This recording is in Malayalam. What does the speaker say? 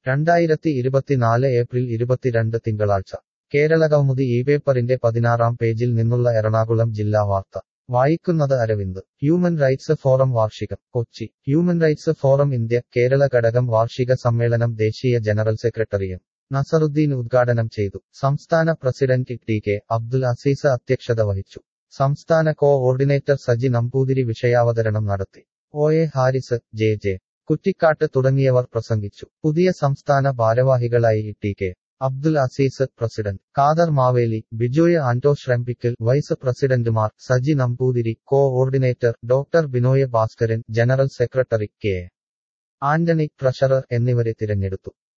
രണ്ടായിരത്തി ഇരുപത്തിനാല് ഏപ്രിൽ ഇരുപത്തിരണ്ട് തിങ്കളാഴ്ച കേരളകൗമുദി ഈ പേപ്പറിന്റെ പതിനാറാം പേജിൽ നിന്നുള്ള എറണാകുളം ജില്ലാ വാർത്ത വായിക്കുന്നത് അരവിന്ദ് ഹ്യൂമൻ റൈറ്റ്സ് ഫോറം വാർഷികം Kochi human rights forum India Kerala ഘടകം വാർഷിക സമ്മേളനം ദേശീയ ജനറൽ സെക്രട്ടറി എം നസറുദ്ദീൻ ഉദ്ഘാടനം ചെയ്തു സംസ്ഥാന president T K Abdul Azeez അധ്യക്ഷത വഹിച്ചു സംസ്ഥാന കോ ഓർഡിനേറ്റർ സജി നമ്പൂതിരി വിഷയാവതരണം നടത്തി O A Haris J J Kuttikkatt തുടങ്ങിയവർ പ്രസംഗിച്ചു പുതിയ സംസ്ഥാന ഭാരവാഹികളായി T K Abdul Azeez president Khader Maveli Bijoy Anto Shrampickal vice പ്രസിഡന്റുമാർ Saji Namboothiri coordinator doctor Binoy Bhaskaran general secretary K Antony treasurer എന്നിവരെ തിരഞ്ഞെടുത്തു